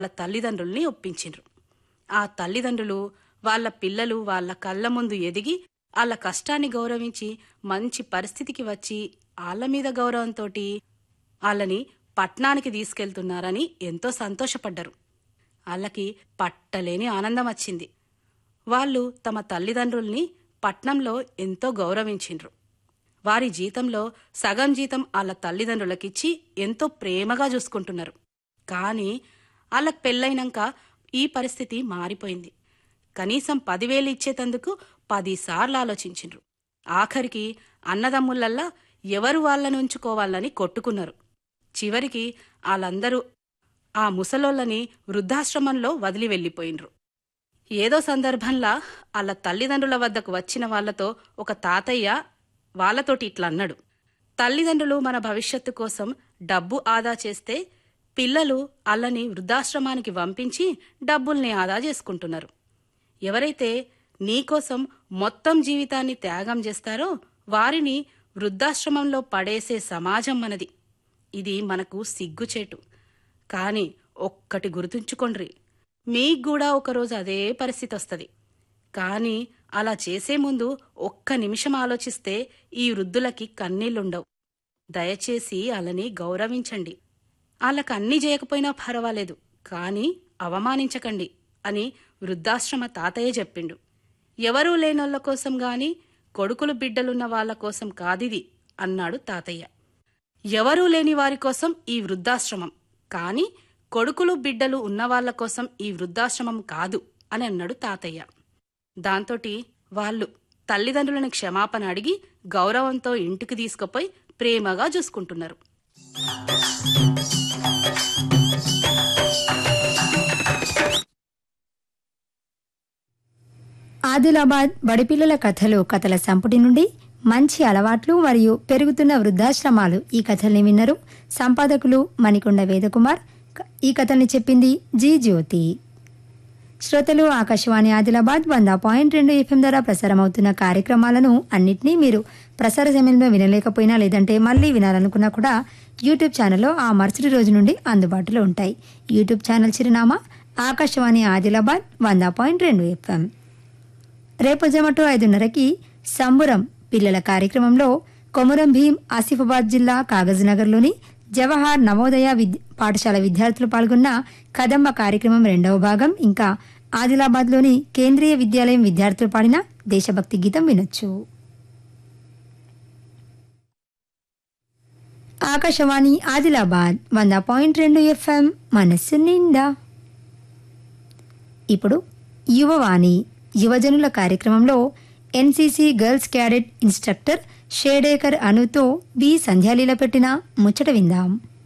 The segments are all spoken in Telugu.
వాళ్ళ తల్లిదండ్రుల్ని ఒప్పించిండ్రు ఆ తల్లిదండ్రులు వాళ్ళ పిల్లలు వాళ్ళ కళ్ళ ముందు ఎదిగి వాళ్ళ కష్టాన్ని గౌరవించి మంచి పరిస్థితికి వచ్చి వాళ్ళ మీద గౌరవంతోటి వాళ్ళని పట్నానికి తీసుకెళ్తున్నారని ఎంతో సంతోషపడ్డరు వాళ్ళకి పట్టలేని ఆనందం వచ్చింది వాళ్ళు తమ తల్లిదండ్రుల్ని పట్నంలో ఎంతో గౌరవించిండ్రు వారి జీతంలో సగం జీతం వాళ్ళ తల్లిదండ్రులకిచ్చి ఎంతో ప్రేమగా చూసుకుంటున్నారు కానీ వాళ్ళకి పెళ్ళైనాక ఈ పరిస్థితి మారిపోయింది కనీసం పదివేలు ఇచ్చేతందుకు పదిసార్లు ఆలోచించిండ్రు ఆఖరికి అన్నదమ్ములల్లా ఎవరు వాళ్ళని ఉంచుకోవాలని కొట్టుకున్నారు చివరికి వాళ్ళందరూ ఆ ముసలోళ్ళని వృద్ధాశ్రమంలో వదిలి వెళ్ళిపోయిండ్రు ఏదో సందర్భంలా వాళ్ళ తల్లిదండ్రుల వద్దకు వచ్చిన వాళ్లతో ఒక తాతయ్య వాళ్ళతోటి ఇట్లా అన్నాడు తల్లిదండ్రులు మన భవిష్యత్తు కోసం డబ్బు ఆదా చేస్తే పిల్లలు అల్లని వృద్ధాశ్రమానికి పంపించి డబ్బుల్ని ఆదా చేసుకుంటున్నారు ఎవరైతే నీకోసం మొత్తం జీవితాన్ని త్యాగం చేస్తారో వారిని వృద్ధాశ్రమంలో పడేసే సమాజం మనది ఇది మనకు సిగ్గుచేటు కాని ఒక్కటి గుర్తుంచుకోండ్రి మీకు కూడా ఒకరోజు అదే పరిస్థితి వస్తుంది కానీ అలా చేసే ముందు ఒక్క నిమిషం ఆలోచిస్తే ఈ వృద్ధులకి కన్నీళ్లుండవు దయచేసి వాళ్ళని గౌరవించండి వాళ్ళకి అన్నీ చేయకపోయినా పర్వాలేదు కానీ అవమానించకండి అని వృద్ధాశ్రమ తాతయ్య చెప్పిండు ఎవరూ లేనోళ్ల కోసం గాని కొడుకులు బిడ్డలున్న వాళ్ళ కోసం కాదిది అన్నాడు తాతయ్య ఎవరూ లేని వారి కోసం ఈ వృద్ధాశ్రమం కానీ కొడుకులు బిడ్డలు ఉన్నవాళ్ల కోసం ఈ వృద్ధాశ్రమం కాదు అని అన్నాడు తాతయ్య దాంతోటి వాళ్ళు తల్లిదండ్రులను క్షమాపణ అడిగి గౌరవంతో ఇంటికి తీసుకుపోయి ప్రేమగా చూసుకుంటున్నారు ఆదిలాబాద్ బడిపిల్లల కథలు కథల సంపుటి నుండి మంచి అలవాట్లు మరియు పెరుగుతున్న వృద్ధాశ్రమాలు ఈ కథల్ని విన్నరు సంపాదకులు మణికొండ వేదకుమార్ క- ఈ కథల్ని చెప్పింది జీ జ్యోతి శ్రోతలు ఆకాశవాణి ఆదిలాబాద్ వంద పాయింట్ రెండు ఎఫ్ఎం ద్వారా ప్రసారమవుతున్న కార్యక్రమాలను అన్నిటినీ మీరు ప్రసార సమయంలో వినలేకపోయినా లేదంటే మళ్ళీ వినాలనుకున్నా కూడా యూట్యూబ్ ఛానల్లో ఆ మరుసటి రోజు నుండి అందుబాటులో ఉంటాయి యూట్యూబ్ ఛానల్ చిరునామా ఆకాశవాణి ఆదిలాబాద్ వంద పాయింట్ రెండు ఎఫ్ఎం రేపు జమటో ఐదున్నరకి సంబురం పిల్లల కార్యక్రమంలో కొమురం భీం ఆసిఫాబాద్ జిల్లా కాగజ్నగర్లోని జవహర్ నవోదయ విద్య పాఠశాల విద్యార్థులు పాల్గొన్న కదంబ కార్యక్రమం రెండవ భాగం ఇంకా ఆదిలాబాద్లోని కేంద్రీయ విద్యాలయం విద్యార్థులు పాడిన దేశభక్తి గీతం వినొచ్చు ఆకాశవాణి ఆదిలాబాద్ వంద పాయింట్ రెండు ఎఫ్ఎం మనస్సు నిండా ఇప్పుడు యువవాణి యువజనుల కార్యక్రమంలో NCC girls cadet instructor Shedekar అనుతో బి సంధ్యాలీల పెట్టిన ముచ్చట విందాం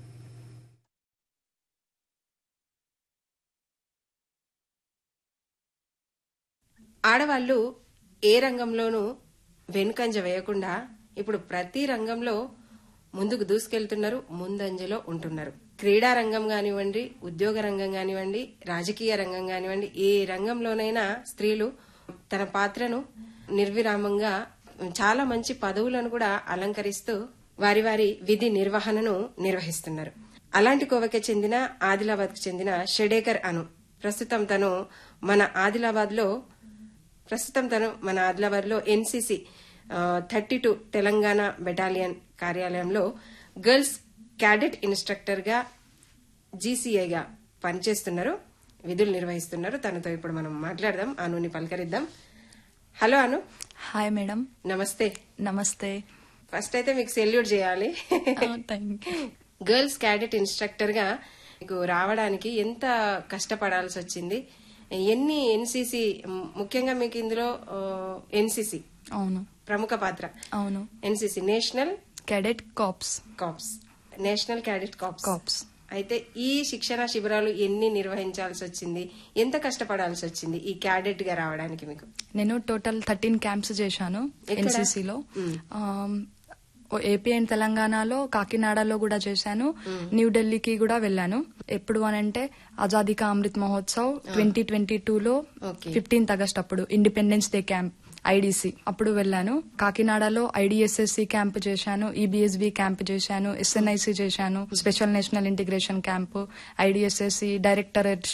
ఆడవాళ్ళు ఏ రంగంలోనూ వెనుకంజ వేయకుండా ఇప్పుడు ప్రతి రంగంలో ముందుకు దూసుకెళ్తున్నారు ముందంజలో ఉంటున్నారు క్రీడా రంగం కానివ్వండి ఉద్యోగ రంగం కానివ్వండి రాజకీయ రంగం కానివ్వండి ఏ రంగంలోనైనా స్త్రీలు తన పాత్రను నిర్విరామంగా చాలా మంచి పదవులను కూడా అలంకరిస్తూ వారి వారి విధి నిర్వహణను నిర్వహిస్తున్నారు అలాంటి కోవకే చెందిన ఆదిలాబాద్ కు చెందిన షెడేకర్ అను ప్రస్తుతం తను మన ఆదిలాబాద్ లో ప్రస్తుతం తను మన ఆదిలాబాద్ లో NCC thirty two Telangana battalion కార్యాలయంలో గర్ల్స్ క్యాడెట్ ఇన్స్ట్రక్టర్ గా జీసీఐగా పనిచేస్తున్నారు విధులు నిర్వహిస్తున్నారు తనతో ఇప్పుడు మనం మాట్లాడదాం అనుని పలకరిద్దాం హలో అను హాయ్ మేడం నమస్తే నమస్తే ఫస్ట్ అయితే మీకు సెల్యూట్ చేయాలి థ్యాంక్ గర్ల్స్ క్యాడెట్ ఇన్స్ట్రక్టర్ గా మీకు రావడానికి ఎంత కష్టపడాల్సి వచ్చింది ఎన్ని ఎన్సీసీ ముఖ్యంగా మీకు ఇందులో ఎన్సీసీ అవును ప్రముఖ పాత్ర అవును NCC national cadet corps corps national cadet corps corps అయితే ఈ శిక్షణ శిబిరాలు ఎన్ని నిర్వహించాల్సి వచ్చింది ఎంత కష్టపడాల్సి వచ్చింది ఈ క్యాడెట్ గా రావడానికి మీకు నేను టోటల్ థర్టీన్ క్యాంప్స్ చేశాను ఎన్సీసీలో ఏపీ అండ్ తెలంగాణలో కాకినాడలో కూడా చేశాను న్యూఢిల్లీకి కూడా వెళ్ళాను ఎప్పుడు అని అంటే Azadi ka Amrit Mahotsav twenty twenty two లో Okay. ఫిఫ్టీన్త్ ఆగస్ట్ అప్పుడు ఇండిపెండెన్స్ డే క్యాంప్ ఐడిసి అప్పుడు వెళ్ళాను కాకినాడలో ఐడిఎస్ఎస్సి క్యాంప్ చేశాను ఈబిఎస్బి క్యాంప్ చేశాను ఎస్ఎన్ఐసి చేశాను special national integration camp IDSSC directorate